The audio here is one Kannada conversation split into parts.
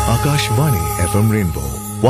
Akashvani FM Rainbow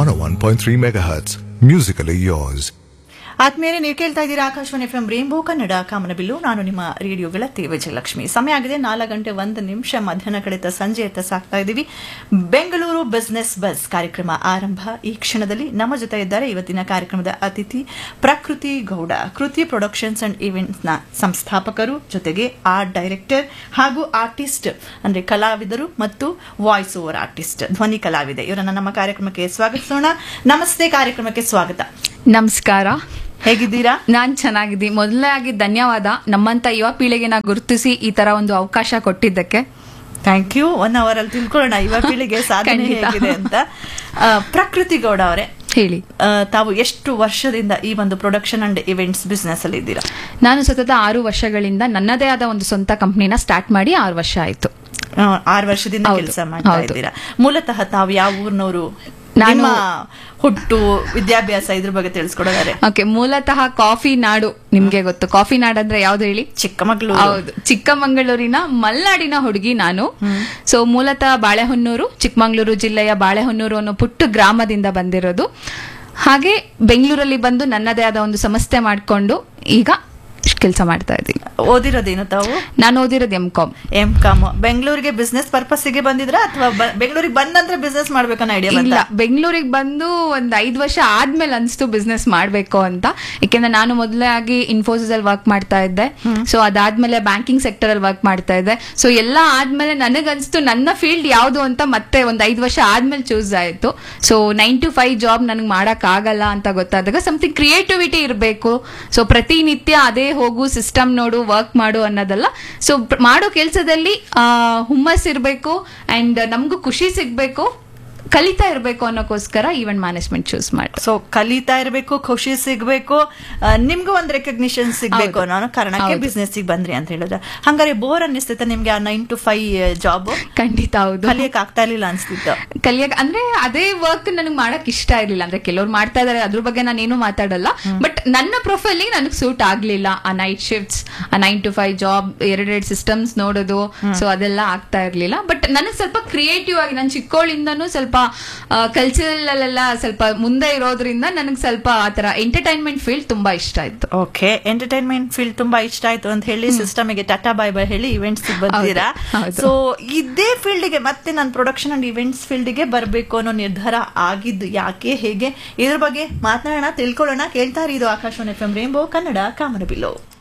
101.3 MHz. Musically yours. ಆದ್ಮೇಲೆ ನೀವು ಕೇಳ್ತಾ ಇದ್ದೀರಾ Akashvani F M rainbow Kannada ಕಾಮನಬಿಲ್ಲು ನಾನು ನಿಮ್ಮ ರೇಡಿಯೋ ಗೆಳತಿ ವಿಜಯಲಕ್ಷ್ಮಿ ಸಮಯ ಆಗಿದೆ ನಾಲ್ಕು ಗಂಟೆ ಒಂದು ನಿಮಿಷ ಮಧ್ಯಾಹ್ನ ಕಡೆತ ಸಂಜೆ ಎತ್ತ ಸಾಕ್ತಾ ಇದ್ದೀವಿ ಬೆಂಗಳೂರು ಬಿಸ್ನೆಸ್ ಬಸ್ ಕಾರ್ಯಕ್ರಮ ಆರಂಭ ಈ ಕ್ಷಣದಲ್ಲಿ ನಮ್ಮ ಜೊತೆ ಇದ್ದಾರೆ ಇವತ್ತಿನ ಕಾರ್ಯಕ್ರಮದ ಅತಿಥಿ ಪ್ರಕೃತಿ ಗೌಡ ಕೃತಿ ಪ್ರೊಡಕ್ಷನ್ಸ್ ಅಂಡ್ ಈವೆಂಟ್ಸ್ ನ ಸಂಸ್ಥಾಪಕರು ಜೊತೆಗೆ ಆರ್ಟ್ ಡೈರೆಕ್ಟರ್ ಹಾಗೂ ಆರ್ಟಿಸ್ಟ್ ಅಂದ್ರೆ ಕಲಾವಿದರು ಮತ್ತು ವಾಯ್ಸ್ ಓವರ್ ಆರ್ಟಿಸ್ಟ್ ಧ್ವನಿ ಕಲಾವಿದೆ ಇವರನ್ನ ನಮ್ಮ ಕಾರ್ಯಕ್ರಮಕ್ಕೆ ಸ್ವಾಗತಿಸೋಣ ನಮಸ್ತೆ ಕಾರ್ಯಕ್ರಮಕ್ಕೆ ಸ್ವಾಗತ ನಮಸ್ಕಾರ ಹೇಗಿದ್ದೀರಾ ನಾನ್ ಚೆನ್ನಾಗಿದ್ದೀನಿ ಮೊದಲನೇ ಆಗಿ ಧನ್ಯವಾದ ನಮ್ಮಂತ ಯುವ ಪೀಳಿಗೆನ ಗುರುತಿಸಿ ಈ ತರ ಒಂದು ಅವಕಾಶ ಕೊಟ್ಟಿದ್ದಕ್ಕೆ ಥ್ಯಾಂಕ್ ಯು ಒನ್ ಅವರ್ ಅಲ್ಲಿ ತಿಳ್ಕೊಳ್ಳೋಣ ಯುವ ಪೀಳಿಗೆ ಸಾಧನೆ ಖಂಡಿತ. ಹೇಗಿದೆ ಅಂತ ಆ, ಪ್ರಕೃತಿ ಗೌಡ ಅವರೇ ಹೇಳಿ ಆ, ತಾವು ಎಷ್ಟು ವರ್ಷದಿಂದ ಈ ಒಂದು ಪ್ರೊಡಕ್ಷನ್ ಅಂಡ್ ಇವೆಂಟ್ಸ್ ಬಿಸ್ನೆಸ್ ಅಲ್ಲಿ ಇದ್ದೀರಾ ನಾನು ಸತತ ಆರು ವರ್ಷಗಳಿಂದ ನನ್ನದೇ ಆದ ಒಂದು ಸ್ವಂತ ಕಂಪ್ನಿನ ಸ್ಟಾರ್ಟ್ ಮಾಡಿ ಆರು ವರ್ಷ ಆಯ್ತು ಆ, ಆರು ವರ್ಷದಿಂದ ಹೌದು, ಕೆಲಸ ಮಾಡ್ತಾ ಹೌದು. ಇದ್ದೀರಾ ಮೂಲತಃ ತಾವು ಯಾವ ಊರ್ನವರು ನಾನು- ನಿಮ್ಮ ಹುಟ್ಟು ವಿದ್ಯಾಭ್ಯಾಸ ಇದ್ರ ಬಗ್ಗೆ ತಿಳಿಸ್ಕೊಡೋದಾರೆ ಓಕೆ ಮೂಲತಃ ಕಾಫಿ ನಾಡು ನಿಮ್ಗೆ ಗೊತ್ತು ಕಾಫಿ ನಾಡು ಅಂದ್ರೆ ಯಾವ್ದು ಹೇಳಿ ಚಿಕ್ಕಮಗಳೂರು ಹೌದು ಚಿಕ್ಕಮಗಳೂರಿನ ಮಲ್ನಾಡಿನ ಹುಡುಗಿ ನಾನು ಸೊ ಮೂಲತಃ ಬಾಳೆಹೊನ್ನೂರು ಚಿಕ್ಕಮಗಳೂರು ಜಿಲ್ಲೆಯ ಬಾಳೆಹೊನ್ನೂರು ಅನ್ನೋ ಪುಟ್ಟ ಗ್ರಾಮದಿಂದ ಬಂದಿರೋದು ಹಾಗೆ ಬೆಂಗಳೂರಲ್ಲಿ ಬಂದು ನನ್ನದೇ ಆದ ಒಂದು ಸಂಸ್ಥೆ ಮಾಡಿಕೊಂಡು ಈಗ ಕೆಲಸ ಮಾಡ್ತಾ ಇದ್ದೀನಿ ಓದಿರೋದೇನು ತಾವು ನಾನು ಓದಿರೋದು ಎಂ ಕಾಮ್ ಎಂ ಕಾಮ್ ಬೆಂಗಳೂರಿಗೆ ಬಿಸ್ನೆಸ್ ಪರ್ಪಸ್ಗೆ ಬಂದಿದ್ರಾ ಅಥವಾ ಬೆಂಗಳೂರಿಗೆ ಬಂದ ನಂತರ ಬಿಸ್ನೆಸ್ ಮಾಡ್ಬೇಕನ್ನೋ ಐಡಿಯಾ ಇಲ್ಲ ಬಂತ ಬೆಂಗಳೂರಿಗೆ ಬಂದು ಒಂದ್ ಐದ್ ವರ್ಷ ಆದ್ಮೇಲೆ ಅನ್ಸ್ತು ಬಿಸ್ನೆಸ್ ಮಾಡ್ಬೇಕು ಅಂತ ಯಾಕೆಂದ್ರೆ ನಾನು ಮೊದಲೇ ಆಗಿ ಇನ್ಫೋಸಿಸ್ ಅಲ್ಲಿ ವರ್ಕ್ ಮಾಡ್ತಾ ಇದ್ದೆ ಸೊ ಅದಾದ್ಮೇಲೆ ಬ್ಯಾಂಕಿಂಗ್ ಸೆಕ್ಟರ್ ಅಲ್ಲಿ ವರ್ಕ್ ಮಾಡ್ತಾ ಇದ್ದೆ ಸೊ ಎಲ್ಲ ಆದ್ಮೇಲೆ ನನಗನ್ಸ್ತು ನನ್ನ ಫೀಲ್ಡ್ ಯಾವ್ದು ಅಂತ ಮತ್ತೆ ಒಂದ್ ಐದ್ ವರ್ಷ ಆದ್ಮೇಲೆ ಚೂಸ್ ಆಯ್ತು so nine to five job ನನಗೆ ಮಾಡಕ್ ಆಗಲ್ಲ ಅಂತ ಗೊತ್ತಾದಾಗ ಸಮಥಿಂಗ್ ಕ್ರಿಯೇಟಿವಿಟಿ ಇರಬೇಕು ಸೊ ಪ್ರತಿನಿತ್ಯ ಅದೇ ಹೋಗು ಸಿಸ್ಟಮ್ ನೋಡು ವರ್ಕ್ ಮಾಡು ಅನ್ನೋದಲ್ಲ ಸೊ ಮಾಡೋ ಕೆಲಸದಲ್ಲಿ ಹುಮ್ಮಸ್ ಇರಬೇಕು ಅಂಡ್ ನಮಗೂ ಖುಷಿ ಸಿಗ್ಬೇಕು ಕಲಿತಾ ಇರಬೇಕು ಅನ್ನೋಕ್ಕೋಸ್ಕರ ಈವೆಂಟ್ ಮ್ಯಾನೇಜ್ಮೆಂಟ್ ಚೂಸ್ ಮಾಡಿ ಸೊ ಕಲಿತಾ ಇರಬೇಕು ಖುಷಿ ಸಿಗ್ಬೇಕು ಆ, ನಿಮ್ಗೂ ಒಂದ್ ರೆಕಗ್ನಿಷನ್ ಸಿಗ್ಬೇಕು ಹೌದು. ಅನ್ನೋ ಕಾರಣಕ್ಕೆ ಹೌದು. ಬಿಸ್ನೆಸ್ ಬಂದ್ರಿ ಅಂತ ಹೇಳಿದ್ರೆ ಹಂಗಾರೆ ಬೋರ್ ಅನ್ನಿಸ್ತೈತೆ ನಿಮ್ಗೆ ಆ ನೈನ್ ಟು ಫೈವ್ ಜಾಬ್ ಖಂಡಿತ ಹೌದು ಕಲಿಯಕ್ ಆಗ್ತಾ ಇರ್ಲಿಲ್ಲ ಅನ್ಸ್ತಿತ್ತು ಕಲಿಯಕ್ ಅಂದ್ರೆ ಅದೇ ವರ್ಕ್ ನನಗೆ ಮಾಡಕ್ ಇಷ್ಟ ಇರ್ಲಿಲ್ಲ ಅಂದ್ರೆ ಕೆಲವ್ರು ಮಾಡ್ತಾ ಇದಾರೆ ಅದ್ರ ಬಗ್ಗೆ ನಾನೇನು ಮಾತಾಡಲ್ಲ ಬಟ್ ನನ್ನ ಪ್ರೊಫೈಲ್ ನನಗೆ ಸೂಟ್ ಆಗ್ಲಿಲ್ಲ ಆ ನೈಟ್ ಶಿಫ್ಟ್ಸ್ ಆ ನೈನ್ ಟು ಫೈವ್ ಜಾಬ್ ಎರಡೆರಡು ಸಿಸ್ಟಮ್ಸ್ ನೋಡೋದು ಸೊ ಅದೆಲ್ಲ ಆಗ್ತಾ ಇರ್ಲಿಲ್ಲ ಬಟ್ ನನಗೆ ಸ್ವಲ್ಪ ಕ್ರಿಯೇಟಿವ್ ಆಗಿ ನಾನು ಚಿಕ್ಕವಳಿಂದನೂ ಸ್ವಲ್ಪ ಕಲ್ಚರಲ್ ಅಲ್ಲೆಲ್ಲ ಸ್ವಲ್ಪ ಮುಂದೆ ಇರೋದ್ರಿಂದ ನನಗೆ ಸ್ವಲ್ಪ ಆತರ ಎಂಟರ್ಟೈನ್ಮೆಂಟ್ ಫೀಲ್ಡ್ ತುಂಬಾ ಇಷ್ಟ ಆಯ್ತು ಓಕೆ ಎಂಟರ್ಟೈನ್ಮೆಂಟ್ ಫೀಲ್ಡ್ ತುಂಬಾ ಇಷ್ಟ ಆಯ್ತು ಅಂತ ಹೇಳಿ ಸಿಸ್ಟಮ್ಗೆ ಟಾಟಾ ಬಾಯ್ ಬಾಯ್ ಹೇಳಿ ಇವೆಂಟ್ಸ್ ಬಂದಿರಾ ಹೌದು. ಸೊ ಇದೇ ಫೀಲ್ಡ್ಗೆ ಮತ್ತೆ ನಾನು ಪ್ರೊಡಕ್ಷನ್ ಅಂಡ್ ಇವೆಂಟ್ಸ್ ಫೀಲ್ಡ್ಗೆ ಬರಬೇಕು ಅನ್ನೋ ನಿರ್ಧಾರ ಆಗಿದ್ದು ಯಾಕೆ ಹೇಗೆ ಇದ್ರ ಬಗ್ಗೆ ಮಾತನಾಡೋಣ ತಿಳ್ಕೊಳ್ಳೋಣ ಕೇಳ್ತಾ ಇರಿ ಇದು Akashvani F M rainbow Kannada ಕಾಮನಬಿಲ್ಲು